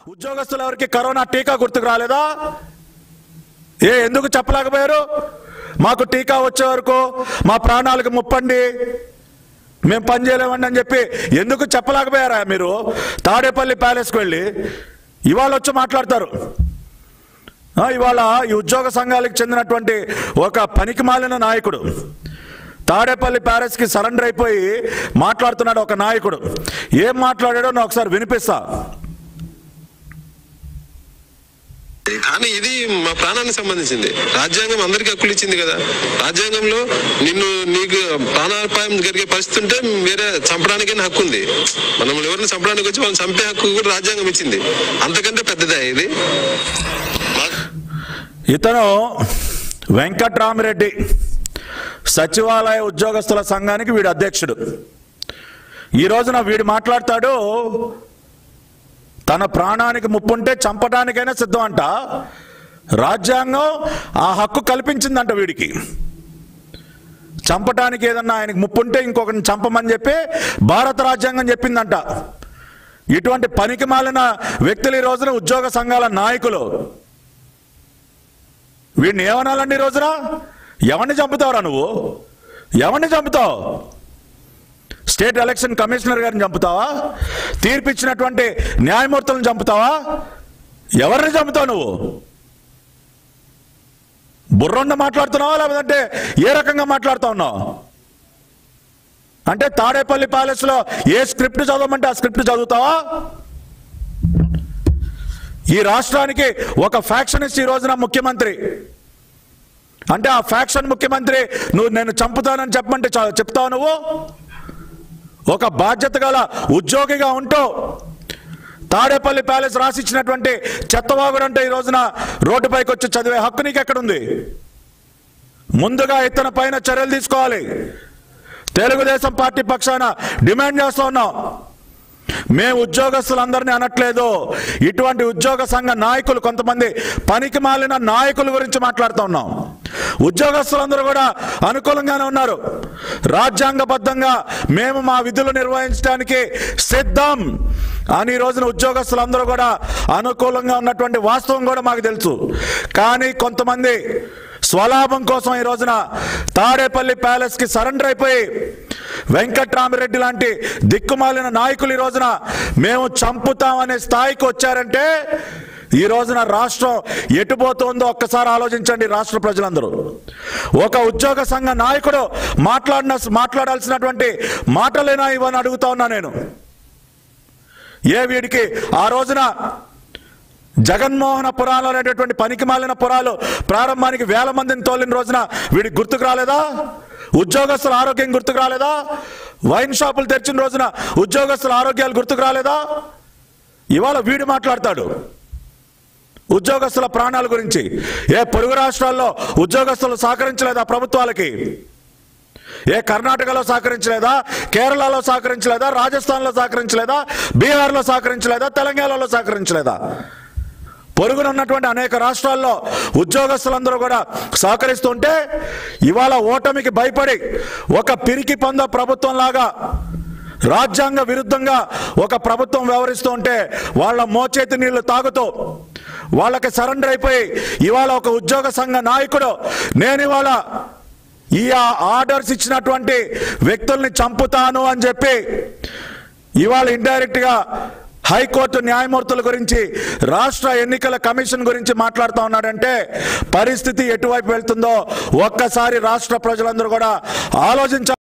ఉద్యోగస్తులు ఎవరికి కరోనా టీకా గుర్తుకు రాలేదా ఏ ఎందుకు చెప్పలేకపోయారు మాకు టీకా వచ్చే వరకు మా ప్రాణాలకు ముప్పండి మేము పని చేయలేమండి అని చెప్పి ఎందుకు చెప్పలేకపోయారా మీరు తాడేపల్లి ప్యాలెస్కి వెళ్ళి ఇవాళ వచ్చి మాట్లాడతారు ఆ, ఇవాళ ఈ ఉద్యోగ సంఘాలకు చెందినటువంటి ఒక పనికి మాలిన నాయకుడు తాడేపల్లి ప్యాలెస్కి సరెండర్ అయిపోయి మాట్లాడుతున్నాడు ఒక నాయకుడు ఏం మాట్లాడాడో నేను ఒకసారి వినిపిస్తా కానీ ఇది మా ప్రాణానికి సంబంధించింది రాజ్యాంగం అందరికీ హక్కులు ఇచ్చింది కదా రాజ్యాంగంలో నిన్ను నీకు ప్రాణాపాయం జరిగే పరిస్థితి ఉంటే వేరే చంపడానికైనా హక్కు ఉంది మనం ఎవరిని చంపడానికి వచ్చి వాళ్ళని చంపే హక్కు కూడా రాజ్యాంగం ఇచ్చింది అంతకంటే పెద్దదే ఇది మా- ఇతను వెంకట్రామిరెడ్డి సచివాలయ ఉద్యోగస్తుల సంఘానికి వీడు అధ్యక్షుడు ఈ రోజున వీడు మాట్లాడతాడు తన ప్రాణానికి ముప్పుంటే చంపడానికైనా సిద్ధం అంట రాజ్యాంగం ఆ హక్కు కల్పించిందంట వీడికి చంపటానికి ఏదన్నా ఆయనకి ముప్పుంటే ఇంకొకరిని చంపమని చెప్పి భారత రాజ్యాంగం చెప్పిందంట ఇటువంటి పనికి మాలిన వ్యక్తులు ఈ రోజున ఉద్యోగ సంఘాల నాయకులు వీడిని ఏమనాలండి ఈ రోజున ఎవరిని చంపుతావురా నువ్వు ఎవరిని చంపుతావు స్టేట్ ఎలక్షన్ కమిషనర్ గారిని చంపుతావా తీర్పిచ్చినటువంటి న్యాయమూర్తులను చంపుతావా ఎవరిని చంపుతావు నువ్వు బుర్రండ మాట్లాడుతున్నావా లేదంటే ఏ రకంగా మాట్లాడుతా ఉన్నావు అంటే తాడేపల్లి ప్యాలెస్ లో ఏ స్క్రిప్ట్ చదవమంటే ఆ స్క్రిప్ట్ చదువుతావా ఈ రాష్ట్రానికి ఒక ఫ్యాక్షనిస్ట్ ఈ రోజున ముఖ్యమంత్రి అంటే ఆ ఫ్యాక్షన్ ముఖ్యమంత్రి నువ్వు నేను చంపుతానని చెప్పమంటే చ- చెప్తావు నువ్వు ఒక బాధ్యత గల ఉద్యోగిగా ఉంటూ తాడేపల్లి ప్యాలెస్ రాసిచ్చినటువంటి చెత్తవాగుడు అంటే ఈ రోజున రోడ్డుపైకి వచ్చి చదివే హక్కు నీకు ఎక్కడుంది ముందుగా ఇతని పైన చర్యలు తీసుకోవాలి తెలుగుదేశం పార్టీ పక్షాన డిమాండ్ చేస్తూ ఉన్నాం మేము ఉద్యోగస్తులందరినీ అనట్లేదు ఇటువంటి ఉద్యోగ సంఘ నాయకులు కొంతమంది పనికి మాలిన నాయకుల గురించి మాట్లాడుతూ ఉన్నాం ఉద్యోగస్తులందరూ కూడా అనుకూలంగానే ఉన్నారు రాజ్యాంగబద్ధంగా మేము మా విధులు నిర్వహించడానికి సిద్ధం అని ఈ రోజున ఉద్యోగస్తులందరూ కూడా అనుకూలంగా ఉన్నటువంటి వాస్తవం కూడా మాకు తెలుసు కానీ కొంతమంది స్వలాభం కోసం ఈ రోజున తాడేపల్లి ప్యాలెస్ కి సరెండర్ అయిపోయి వెంకట్రామిరెడ్డి లాంటి దిక్కుమాలిన నాయకులు ఈ రోజున మేము చంపుతామనే స్థాయికి వచ్చారంటే ఈ రోజున రాష్ట్రం ఎటుపోతుందో ఒక్కసారి ఆలోచించండి రాష్ట్ర ప్రజలందరూ ఒక ఉద్యోగ సంఘ నాయకుడు మాట్లాడిన మాట్లాడాల్సినటువంటి మాటలేనా ఇవని అడుగుతా ఉన్నా నేను ఏ వీడికి ఆ రోజున జగన్మోహన పురాలు అనేటటువంటి పనికి మాలిన పురాలు ప్రారంభానికి వేల మందిని తోలిన రోజున వీడికి గుర్తుకు రాలేదా ఉద్యోగస్తుల ఆరోగ్యం గుర్తుకు రాలేదా వైన్ షాపులు తెరిచిన రోజున ఉద్యోగస్తుల ఆరోగ్యాలు గుర్తుకు రాలేదా ఇవాళ వీడు మాట్లాడతాడు ఉద్యోగస్తుల ప్రాణాల గురించి ఏ పొరుగు రాష్ట్రాల్లో ఉద్యోగస్తులు సహకరించలేదా ప్రభుత్వాలకి ఏ కర్ణాటకలో సహకరించలేదా కేరళలో సహకరించలేదా రాజస్థాన్లో సహకరించలేదా బీహార్లో సహకరించలేదా తెలంగాణలో సహకరించలేదా పొరుగున ఉన్నటువంటి అనేక రాష్ట్రాల్లో ఉద్యోగస్తులందరూ కూడా సహకరిస్తుంటే ఇవాళ ఓటమికి భయపడి ఒక పిరికి పొంద ప్రభుత్వం లాగా రాజ్యాంగ విరుద్ధంగా ఒక ప్రభుత్వం వ్యవహరిస్తూ ఉంటే వాళ్ళ మోచేతి నీళ్లు తాగుతూ వాళ్ళకి సరెండర్ అయిపోయి ఇవాళ ఒక ఉద్యోగ సంఘ నాయకుడు నేను ఇవాళ ఈ ఆ- ఆర్డర్స్ ఇచ్చినటువంటి వ్యక్తుల్ని చంపుతాను అని చెప్పి ఇవాళ ఇండైరెక్ట్ గా హైకోర్టు న్యాయమూర్తుల గురించి రాష్ట్ర ఎన్నికల కమిషన్ గురించి మాట్లాడుతూ ఉన్నాడంటే పరిస్థితి ఎటువైపు వెళ్తుందో ఒక్కసారి రాష్ట్ర ప్రజలందరూ కూడా ఆలోచించాలి